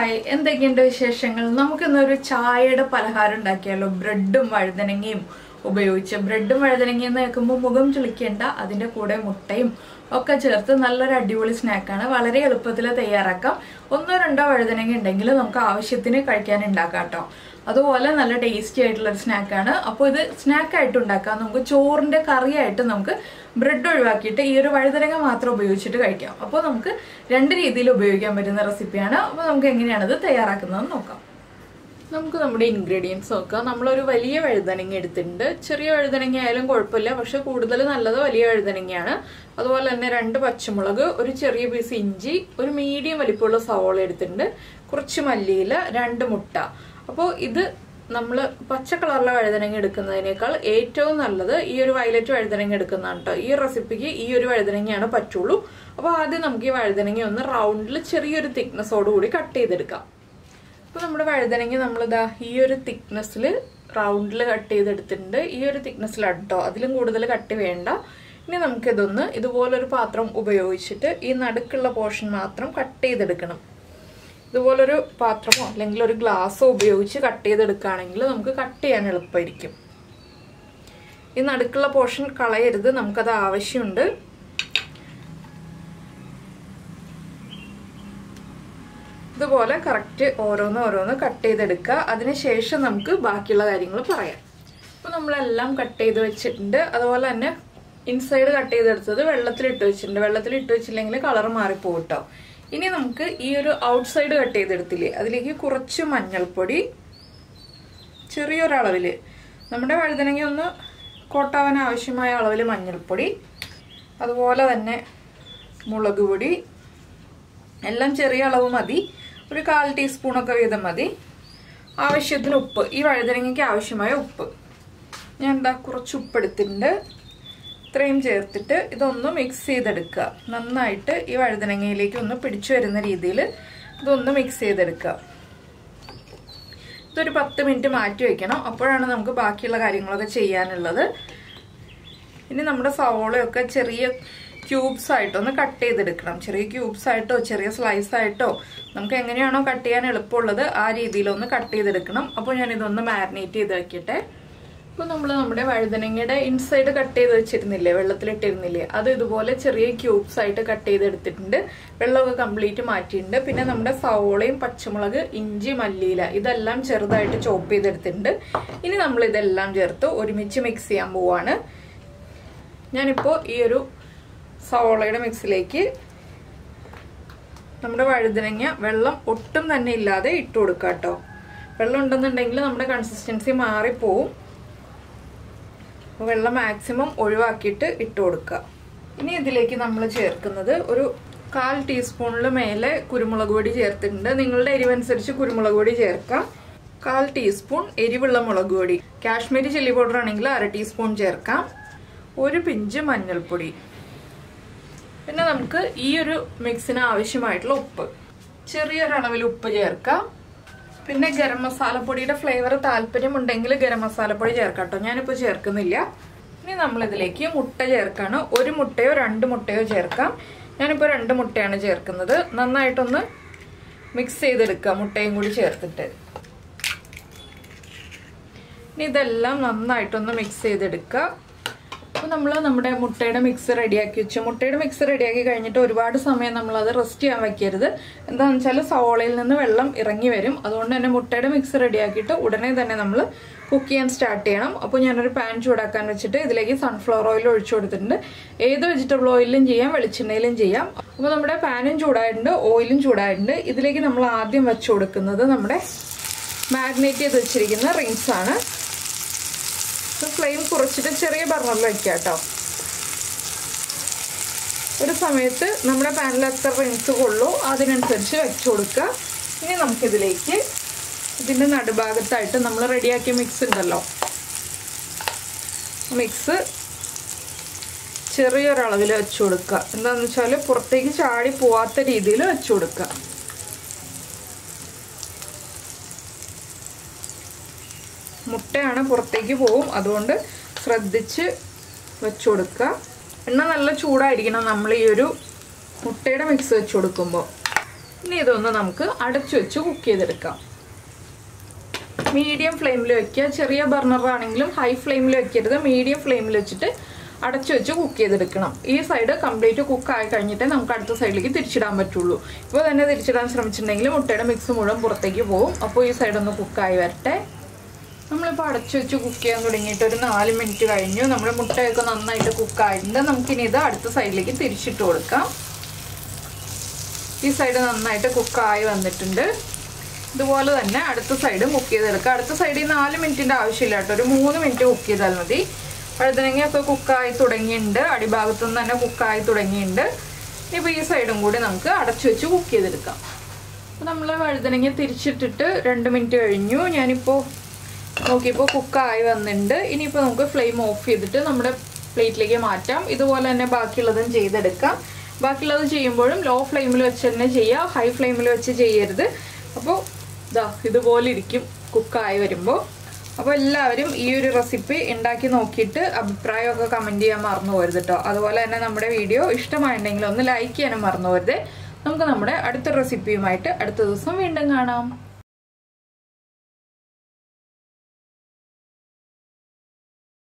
hi എന്തൊക്കെയുണ്ട് വിശേഷങ്ങൾ നമുക്കിന്നൊരു ചായയുടെ പലഹാരം ഉണ്ടാക്കിയാലോ ബ്രെഡും വഴുതനങ്ങയും ഉപയോഗിച്ച് ബ്രെഡും വഴുതനങ്ങയും കേൾക്കുമ്പോൾ മുഖം ചുളിക്കേണ്ട അതിൻ്റെ കൂടെ മുട്ടയും ഒക്കെ ചേർത്ത് നല്ലൊരു അടിപൊളി സ്നാക്കാണ് വളരെ എളുപ്പത്തിൽ തയ്യാറാക്കാം ഒന്നോ രണ്ടോ വഴുതനങ്ങ ഉണ്ടെങ്കിൽ നമുക്ക് ആവശ്യത്തിന് കഴിക്കാൻ ഉണ്ടാക്കാം കേട്ടോ അതുപോലെ നല്ല ടേസ്റ്റി ആയിട്ടുള്ള ഒരു സ്നാക്കാണ് അപ്പോൾ ഇത് സ്നാക്കായിട്ട് ഉണ്ടാക്കാം നമുക്ക് ചോറിൻ്റെ കറിയായിട്ട് നമുക്ക് ബ്രെഡ് ഒഴിവാക്കിയിട്ട് ഈ ഒരു വഴുതനങ്ങ മാത്രം ഉപയോഗിച്ചിട്ട് കഴിക്കാം അപ്പോൾ നമുക്ക് രണ്ട് രീതിയിൽ ഉപയോഗിക്കാൻ പറ്റുന്ന റെസിപ്പിയാണ് അപ്പോൾ നമുക്ക് എങ്ങനെയാണ് ഇത് തയ്യാറാക്കുന്നതെന്ന് നോക്കാം നമുക്ക് നമ്മുടെ ഇൻഗ്രീഡിയൻസ് നോക്കാം നമ്മളൊരു വലിയ വഴുതനങ്ങ എടുത്തിട്ടുണ്ട് ചെറിയ വഴുതനങ്ങ ആയാലും കുഴപ്പമില്ല പക്ഷെ കൂടുതൽ നല്ലത് വലിയ വഴുതനങ്ങയാണ് അതുപോലെ തന്നെ രണ്ട് പച്ചമുളക് ഒരു ചെറിയ പീസ് ഇഞ്ചി ഒരു മീഡിയം വലിപ്പമുള്ള സവോള എടുത്തിട്ടുണ്ട് കുറച്ച് മല്ലിയില രണ്ട് മുട്ട അപ്പോൾ ഇത് നമ്മൾ പച്ച കളറിലെ വഴുതനങ്ങ എടുക്കുന്നതിനേക്കാൾ ഏറ്റവും നല്ലത് ഈ ഒരു വയലറ്റ് വഴുതനങ്ങ എടുക്കുന്നതാണ് കേട്ടോ ഈ റെസിപ്പിക്ക് ഈ ഒരു വഴുതനങ്ങയാണ് പറ്റുള്ളൂ അപ്പോൾ ആദ്യം നമുക്ക് ഈ വഴുതനങ്ങ ഒന്ന് റൗണ്ടിൽ ചെറിയൊരു തിക്നെസ്സോടുകൂടി കട്ട് ചെയ്തെടുക്കാം അപ്പോൾ നമ്മുടെ വഴുതനങ്ങ നമ്മളിതാ ഈ ഒരു തിക്നെസ്സിൽ റൗണ്ടിൽ കട്ട് ചെയ്തെടുത്തിട്ടുണ്ട് ഈ ഒരു തിക്നെസ്സിലാണ് കേട്ടോ അതിലും കൂടുതൽ കട്ട് വേണ്ട ഇനി നമുക്കിതൊന്ന് ഇതുപോലൊരു പാത്രം ഉപയോഗിച്ചിട്ട് ഈ നടുക്കുള്ള പോർഷൻ മാത്രം കട്ട് ചെയ്തെടുക്കണം ഇതുപോലൊരു പാത്രമോ അല്ലെങ്കിൽ ഒരു ഗ്ലാസ്സോ ഉപയോഗിച്ച് കട്ട് ചെയ്തെടുക്കുകയാണെങ്കിൽ നമുക്ക് കട്ട് ചെയ്യാൻ എളുപ്പമായിരിക്കും ഈ നടുക്കുള്ള പോർഷൻ കളയരുത് നമുക്കത് ആവശ്യമുണ്ട് ഇതുപോലെ കറക്റ്റ് ഓരോന്ന് ഓരോന്ന് കട്ട് ചെയ്തെടുക്കുക അതിനുശേഷം നമുക്ക് ബാക്കിയുള്ള കാര്യങ്ങൾ പറയാം അപ്പോൾ നമ്മളെല്ലാം കട്ട് ചെയ്ത് വെച്ചിട്ടുണ്ട് അതുപോലെ തന്നെ ഇൻസൈഡ് കട്ട് ചെയ്തെടുത്തത് വെള്ളത്തിലിട്ട് വെച്ചിട്ടുണ്ട് വെള്ളത്തിലിട്ട് വെച്ചില്ലെങ്കിൽ കളർ മാറിപ്പോകും കേട്ടോ ഇനി നമുക്ക് ഈ ഒരു ഔട്ട്സൈഡ് കട്ട് ചെയ്തെടുത്തില്ലേ അതിലേക്ക് കുറച്ച് മഞ്ഞൾപ്പൊടി ചെറിയൊരളവിൽ നമ്മുടെ വഴുതനങ്ങ ഒന്ന് കോട്ടാവാൻ ആവശ്യമായ അളവിൽ മഞ്ഞൾപ്പൊടി അതുപോലെ തന്നെ മുളക് പൊടി എല്ലാം ചെറിയ അളവ് മതി ഒരു കാൽ ടീസ്പൂണൊക്കെ വീതം മതി ആവശ്യത്തിന് ഉപ്പ് ഈ വഴുതനങ്ങയ്ക്ക് ആവശ്യമായ ഉപ്പ് ഞാൻ എന്താ കുറച്ച് ഉപ്പ് എടുത്തിട്ടുണ്ട് ഇത്രയും ചേർത്തിട്ട് ഇതൊന്ന് മിക്സ് ചെയ്തെടുക്കുക നന്നായിട്ട് ഈ വഴുതനങ്ങയിലേക്ക് ഒന്ന് പിടിച്ചു വരുന്ന രീതിയിൽ ഇതൊന്ന് മിക്സ് ചെയ്തെടുക്കുക ഇതൊരു പത്ത് മിനിറ്റ് മാറ്റി വെക്കണം അപ്പോഴാണ് നമുക്ക് ബാക്കിയുള്ള കാര്യങ്ങളൊക്കെ ചെയ്യാനുള്ളത് ഇനി നമ്മുടെ സവോളയൊക്കെ ചെറിയ ക്യൂബ്സ് ആയിട്ടൊന്ന് കട്ട് ചെയ്തെടുക്കണം ചെറിയ ക്യൂബ്സ് ആയിട്ടോ ചെറിയ സ്ലൈസ് ആയിട്ടോ നമുക്ക് എങ്ങനെയാണോ കട്ട് ചെയ്യാൻ എളുപ്പമുള്ളത് ആ രീതിയിലൊന്ന് കട്ട് ചെയ്തെടുക്കണം അപ്പോൾ ഞാൻ ഇതൊന്ന് മാരിനേറ്റ് ചെയ്ത് വെക്കട്ടെ അപ്പോൾ നമ്മൾ നമ്മുടെ വഴുതനങ്ങയുടെ ഇൻസൈഡ് കട്ട് ചെയ്ത് വെച്ചിരുന്നില്ലേ വെള്ളത്തിലിട്ടിരുന്നില്ലേ അത് ഇതുപോലെ ചെറിയ ക്യൂബ്സ് ആയിട്ട് കട്ട് ചെയ്തെടുത്തിട്ടുണ്ട് വെള്ളമൊക്കെ കംപ്ലീറ്റ് മാറ്റിയിട്ടുണ്ട് പിന്നെ നമ്മുടെ സവോളയും പച്ചമുളക് ഇഞ്ചി മല്ലിയില ഇതെല്ലാം ചെറുതായിട്ട് ചോപ്പ് ചെയ്തെടുത്തിട്ടുണ്ട് ഇനി നമ്മൾ ഇതെല്ലാം ചേർത്ത് ഒരുമിച്ച് മിക്സ് ചെയ്യാൻ പോവാണ് ഞാനിപ്പോൾ ഈ ഒരു സവോളയുടെ മിക്സിലേക്ക് നമ്മുടെ വഴുതനങ്ങ വെള്ളം ഒട്ടും തന്നെ ഇല്ലാതെ ഇട്ട് കൊടുക്കുക കേട്ടോ വെള്ളം ഉണ്ടെന്നുണ്ടെങ്കിൽ നമ്മുടെ കൺസിസ്റ്റൻസി മാറിപ്പോവും വെള്ളം മാക്സിമം ഒഴിവാക്കിയിട്ട് ഇട്ട് കൊടുക്കുക ഇനി ഇതിലേക്ക് നമ്മൾ ചേർക്കുന്നത് ഒരു കാൽ ടീസ്പൂണിൽ മേലെ കുരുമുളക് പൊടി ചേർത്തിട്ടുണ്ട് നിങ്ങളുടെ എരിവനുസരിച്ച് കുരുമുളക് പൊടി ചേർക്കാം കാൽ ടീസ്പൂൺ എരിവുള്ള മുളക് പൊടി കാശ്മീരി ചില്ലി പൗഡർ ആണെങ്കിൽ അര ടീസ്പൂൺ ചേർക്കാം ഒരു പിഞ്ച് മഞ്ഞൾപ്പൊടി പിന്നെ നമുക്ക് ഈ ഒരു മിക്സിന് ആവശ്യമായിട്ടുള്ള ഉപ്പ് ചെറിയൊരളവിൽ ഉപ്പ് ചേർക്കാം പിന്നെ ഗരം മസാലപ്പൊടിയുടെ ഫ്ലേവർ താല്പര്യമുണ്ടെങ്കിൽ ഗരം മസാലപ്പൊടി ചേർക്കാം കേട്ടോ ഞാനിപ്പോൾ ചേർക്കുന്നില്ല ഇനി നമ്മൾ ഇതിലേക്ക് മുട്ട ചേർക്കാണ് ഒരു മുട്ടയോ രണ്ട് മുട്ടയോ ചേർക്കാം ഞാനിപ്പോൾ രണ്ട് മുട്ടയാണ് ചേർക്കുന്നത് നന്നായിട്ടൊന്ന് മിക്സ് ചെയ്തെടുക്കുക മുട്ടയും കൂടി ചേർത്തിട്ട് ഇനി ഇതെല്ലാം നന്നായിട്ടൊന്ന് മിക്സ് ചെയ്തെടുക്കുക അപ്പോൾ നമ്മൾ നമ്മുടെ മുട്ടയുടെ മിക്സ് റെഡിയാക്കി വെച്ചു മുട്ടയുടെ മിക്സ് റെഡിയാക്കി കഴിഞ്ഞിട്ട് ഒരുപാട് സമയം നമ്മൾ അത് റെസ്റ്റ് ചെയ്യാൻ വെക്കരുത് എന്താണെന്ന് വെച്ചാൽ സവോളയിൽ നിന്ന് വെള്ളം ഇറങ്ങി വരും അതുകൊണ്ട് തന്നെ മുട്ടയുടെ മിക്സ് റെഡിയാക്കിയിട്ട് ഉടനെ തന്നെ നമ്മൾ കുക്ക് ചെയ്യാൻ സ്റ്റാർട്ട് ചെയ്യണം അപ്പോൾ ഞാനൊരു പാൻ ചൂടാക്കാൻ വെച്ചിട്ട് ഇതിലേക്ക് സൺഫ്ലവർ ഓയിൽ ഒഴിച്ചു കൊടുത്തിട്ടുണ്ട് ഏത് വെജിറ്റബിൾ ഓയിലും ചെയ്യാം വെളിച്ചെണ്ണയിലും ചെയ്യാം അപ്പോൾ നമ്മുടെ പാനും ചൂടായിട്ടുണ്ട് ഓയിലും ചൂടായിട്ടുണ്ട് ഇതിലേക്ക് നമ്മൾ ആദ്യം വെച്ചു കൊടുക്കുന്നത് നമ്മുടെ മാഗ്നേറ്റ് ചെയ്ത് വെച്ചിരിക്കുന്ന റിങ്സ് ആണ് ഫ്ലെയിം കുറച്ചിട്ട് ചെറിയ ബർണറിൽ വെക്കുക കേട്ടോ ഒരു സമയത്ത് നമ്മുടെ പാനിൽ എത്ര റിങ്സ് കൊള്ളൂ അതിനനുസരിച്ച് വെച്ചു കൊടുക്കുക ഇനി നമുക്കിതിലേക്ക് ഇതിൻ്റെ നടുഭാഗത്തായിട്ട് നമ്മൾ റെഡിയാക്കിയ മിക്സ് ഉണ്ടല്ലോ മിക്സ് ചെറിയൊരളവിൽ വെച്ചു കൊടുക്കുക എന്താണെന്ന് വെച്ചാൽ പുറത്തേക്ക് ചാടി പോവാത്ത രീതിയിൽ വെച്ചു കൊടുക്കുക മുട്ടയാണ് പുറത്തേക്ക് പോവും അതുകൊണ്ട് ശ്രദ്ധിച്ച് വെച്ചു കൊടുക്കുക എണ്ണ നല്ല ചൂടായിരിക്കണം നമ്മൾ ഈ ഒരു മുട്ടയുടെ മിക്സ് വെച്ച് കൊടുക്കുമ്പോൾ ഇനി ഇതൊന്ന് നമുക്ക് അടച്ചു വെച്ച് കുക്ക് ചെയ്തെടുക്കാം മീഡിയം ഫ്ലെയിമിൽ വെക്കുക ചെറിയ ബർണർ ആണെങ്കിലും ഹൈ ഫ്ലെയിമിൽ വെക്കരുത് മീഡിയം ഫ്ലെയിമിൽ വെച്ചിട്ട് അടച്ചു വെച്ച് കുക്ക് ചെയ്തെടുക്കണം ഈ സൈഡ് കംപ്ലീറ്റ് കുക്ക് ആയി കഴിഞ്ഞിട്ടേ നമുക്ക് അടുത്ത സൈഡിലേക്ക് തിരിച്ചിടാൻ പറ്റുള്ളൂ ഇപ്പോൾ തന്നെ തിരിച്ചിടാൻ ശ്രമിച്ചിട്ടുണ്ടെങ്കിൽ മുട്ടയുടെ മിക്സ് മുഴുവൻ പുറത്തേക്ക് പോകും അപ്പോൾ ഈ സൈഡ് ഒന്ന് കുക്കായി വരട്ടെ നമ്മളിപ്പോൾ അടച്ചു വെച്ച് കുക്ക് ചെയ്യാൻ തുടങ്ങിയിട്ട് ഒരു നാല് മിനിറ്റ് കഴിഞ്ഞു നമ്മുടെ മുട്ടയൊക്കെ നന്നായിട്ട് കുക്കായിട്ടുണ്ട് നമുക്കിനി ഇത് അടുത്ത സൈഡിലേക്ക് തിരിച്ചിട്ട് കൊടുക്കാം ഈ സൈഡ് നന്നായിട്ട് കുക്കായി വന്നിട്ടുണ്ട് ഇതുപോലെ തന്നെ അടുത്ത സൈഡ് കുക്ക് ചെയ്തെടുക്കുക അടുത്ത സൈഡിൽ നാല് മിനിറ്റിൻ്റെ ആവശ്യമില്ല കേട്ടോ ഒരു മൂന്ന് മിനിറ്റ് കുക്ക് ചെയ്താൽ മതി വഴുതനങ്ങയൊക്കെ കുക്കായി തുടങ്ങിയിട്ടുണ്ട് അടിഭാഗത്തു നിന്ന് തന്നെ കുക്കായി തുടങ്ങിയിട്ടുണ്ട് ഇപ്പോൾ ഈ സൈഡും കൂടി നമുക്ക് അടച്ചു വെച്ച് കുക്ക് ചെയ്തെടുക്കാം അപ്പോൾ നമ്മൾ വഴുതനങ്ങ തിരിച്ചിട്ടിട്ട് രണ്ട് മിനിറ്റ് കഴിഞ്ഞു ഞാനിപ്പോൾ നോക്കിയപ്പോൾ കുക്കായി വന്നിട്ടുണ്ട് ഇനിയിപ്പോൾ നമുക്ക് ഫ്ലെയിം ഓഫ് ചെയ്തിട്ട് നമ്മുടെ പ്ലേറ്റിലേക്ക് മാറ്റാം ഇതുപോലെ തന്നെ ബാക്കിയുള്ളതും ചെയ്തെടുക്കാം ബാക്കിയുള്ളത് ചെയ്യുമ്പോഴും ലോ ഫ്ലെയിമിൽ വെച്ച് തന്നെ ചെയ്യുക ഹൈ ഫ്ലെയിമിൽ വെച്ച് ചെയ്യരുത് അപ്പോൾ ഇതാ ഇതുപോലെ ഇരിക്കും കുക്കായി വരുമ്പോൾ അപ്പോൾ എല്ലാവരും ഈ ഒരു റെസിപ്പി ഉണ്ടാക്കി നോക്കിയിട്ട് അഭിപ്രായമൊക്കെ കമൻറ്റ് ചെയ്യാൻ മറന്നു പോരുത് കേട്ടോ അതുപോലെ തന്നെ നമ്മുടെ വീഡിയോ ഇഷ്ടമായിട്ടുണ്ടെങ്കിൽ ഒന്ന് ലൈക്ക് ചെയ്യാനും മറന്നു പോരുത് നമുക്ക് നമ്മുടെ അടുത്ത റെസിപ്പിയുമായിട്ട് അടുത്ത ദിവസം വീണ്ടും കാണാം